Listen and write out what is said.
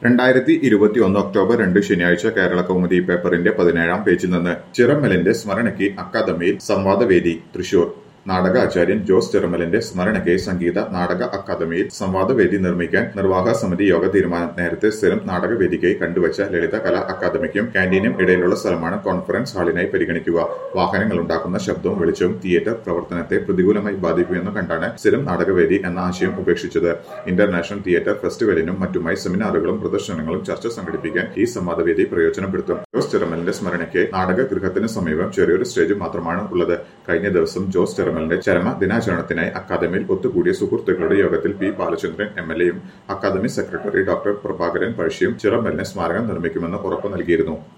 രണ്ടായിരത്തി ഇരുപത്തിയൊന്ന് ഒക്ടോബർ രണ്ട് ശനിയാഴ്ച കേരള കൗമുദി പേപ്പറിന്റെ പതിനേഴാം പേജിൽ നിന്ന് ചിറമ്മലിന്റെ സ്മരണയ്ക്ക് അക്കാദമിയിൽ സംവാദവേദി തൃശൂർ നാടക ആചാര്യൻ ജോസ് ചിറമലിന്റെ സ്മരണയ്ക്ക് സംഗീത നാടക അക്കാദമിയിൽ സംവാദവേദി നിർമ്മിക്കാൻ നിർവാഹക സമിതി യോഗ തീരുമാനം നേരത്തെ സ്ഥിരം നാടകവേദിക്കായി കണ്ടുവച്ച ലളിത കലാ അക്കാദമിക്കും ക്യാന്റീനും ഇടയിലുള്ള സ്ഥലമാണ് കോൺഫറൻസ് ഹാളിനായി പരിഗണിക്കുക വാഹനങ്ങൾ ഉണ്ടാക്കുന്ന ശബ്ദവും വെളിച്ചവും തിയേറ്റർ പ്രവർത്തനത്തെ പ്രതികൂലമായി ബാധിക്കുമെന്ന് കണ്ടാണ് സ്ഥിരം നാടകവേദി എന്ന ആശയം ഉപേക്ഷിച്ചത് ഇന്റർനാഷണൽ തിയേറ്റർ ഫെസ്റ്റിവലിനും മറ്റുമായി സെമിനാറുകളും പ്രദർശനങ്ങളും ചർച്ച സംഘടിപ്പിക്കാൻ ഈ സംവാദവേദി പ്രയോജനപ്പെടുത്തും ജോസ് ചിറമലിന്റെ സ്മരണയ്ക്ക് നാടക ഗൃഹത്തിന് സമീപം ചെറിയൊരു സ്റ്റേജ് മാത്രമാണ് ഉള്ളത് കഴിഞ്ഞ ദിവസം ജോസ് ചിറമലിന്റെ ചരമ ദിനാചരണത്തിനായി അക്കാദമിയിൽ ഒത്തുകൂടിയ സുഹൃത്തുക്കളുടെ യോഗത്തിൽ പി ബാലചന്ദ്രൻ എം എൽ എയും അക്കാദമി സെക്രട്ടറി ഡോക്ടർ പ്രഭാകരൻ പഴശ്ശിയും ചിറമലിന് സ്മാരകം നിർമ്മിക്കുമെന്ന് ഉറപ്പു നൽകിയിരുന്നു